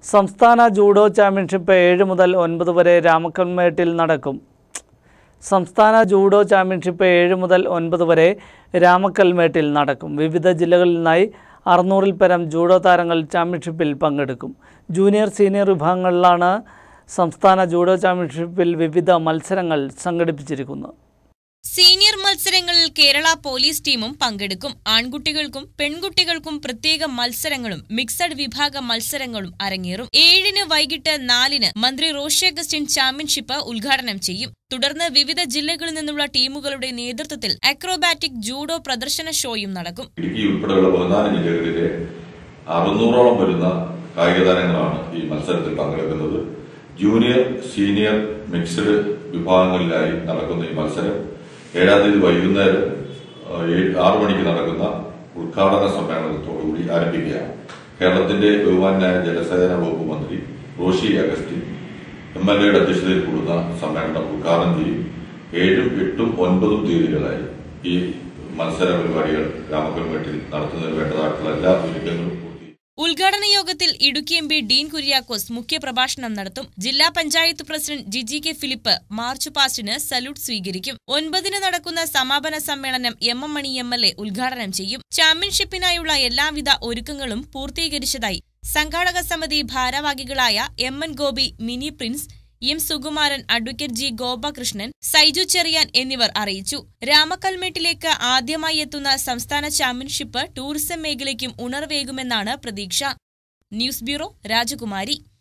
സംസ്ഥാന judo championship ഏഴ് മുതൽ ഒൻപത് വരെ രാമക്കൽമേട്ടിൽ നടക്കും സംസ്ഥാന ജൂഡോ ചാമ്പ്യൻഷിപ്പ് ഏഴ് മുതൽ ഒൻപത് വരെ രാമക്കൽമേട്ടിൽ നടക്കും വിവിധ ജില്ലകളിൽ നിന്നായി അറുന്നൂറിൽ പരം ജൂഡോ താരങ്ങൾ ചാമ്പ്യൻഷിപ്പിൽ പങ്കെടുക്കും ജൂനിയർ സീനിയർ വിഭാഗങ്ങളിലാണ് സംസ്ഥാന ജൂഡോ ചാമ്പ്യൻഷിപ്പിൽ വിവിധ മത്സരങ്ങൾ സംഘടിപ്പിച്ചിരിക്കുന്നത് സീനിയർ മത്സരങ്ങളിൽ കേരള പോലീസ് ടീമും പങ്കെടുക്കും ആൺകുട്ടികൾക്കും പെൺകുട്ടികൾക്കും പ്രത്യേക മത്സരങ്ങളും മിക്സഡ് വിഭാഗ മത്സരങ്ങളും അരങ്ങേറും ഏഴിന് വൈകിട്ട് നാലിന് മന്ത്രി റോഷി അഗസ്റ്റിൻ ചാമ്പ്യൻഷിപ്പ് ഉദ്ഘാടനം ചെയ്യും തുടർന്ന് വിവിധ ജില്ലകളിൽ നിന്നുള്ള ടീമുകളുടെ നേതൃത്വത്തിൽ അക്രോബാറ്റിക് ജൂഡോ പ്രദർശന ഷോയും നടക്കും ഇടുക്കി ഉൾപ്പെടെയുള്ള പതിനാല് ജില്ലകളിലെ അറുന്നൂറോളം വരുന്ന കായിക താരങ്ങളാണ് ഈ മത്സരത്തിൽ പങ്കെടുക്കുന്നത് ജൂനിയർ സീനിയർ മിക്സഡ് വിഭാഗങ്ങളിലായി നടക്കുന്ന ഈ മത്സരം ഏഴാം തീയതി വൈകുന്നേരം ആ, ഏഴ് ആറു മണിക്ക് നടക്കുന്ന ഉദ്ഘാടന സമ്മേളനത്തോടുകൂടി ആരംഭിക്കുകയാണ് കേരളത്തിന്റെ ബഹുമാനായ ജലസേചന വകുപ്പ് മന്ത്രി റോഷി അഗസ്റ്റിൻ എം എൽ എയുടെ അധ്യക്ഷതയിൽ കൂടുന്ന സമ്മേളനം ഉദ്ഘാടനം ചെയ്യും ഏഴും എട്ടും ഒൻപതും തീയതികളായി ഈ മത്സര പരിപാടികൾ രാമക്കൽമേട്ടിൽ നടത്തുന്നതിന് വേണ്ടതായിട്ടുള്ള എല്ലാ ഒരുക്കങ്ങളും പൂർത്തി ഉദ്ഘാടന യോഗത്തിൽ Idukki M P Dean Kuriakose മുഖ്യപ്രഭാഷണം നടത്തും ജില്ലാ panchayat president Jiji K Philip march പാസ്റ്റിന് സല്യൂട്ട് സ്വീകരിക്കും ഒൻപതിന് നടക്കുന്ന സമാപന സമ്മേളനം M M Mani M L A ഉദ്ഘാടനം ചെയ്യും ചാമ്പ്യൻഷിപ്പിനായുള്ള എല്ലാവിധ ഒരുക്കങ്ങളും പൂർത്തീകരിച്ചതായി സംഘാടക സമിതി ഭാരവാഹികളായ M N Gopi Mini Prince M Sukumaran advocate G Gopakrishnan Saiju Cherian എന്നിവർ അറിയിച്ചു രാമക്കൽമേട്ടിലേക്ക് ആദ്യമായി എത്തുന്ന സംസ്ഥാന ചാമ്പ്യൻഷിപ്പ് ടൂറിസം മേഖലയ്ക്കും ഉണർവേകുമെന്നാണ് പ്രതീക്ഷ ന്യൂസ് ബ്യൂറോ രാജകുമാരി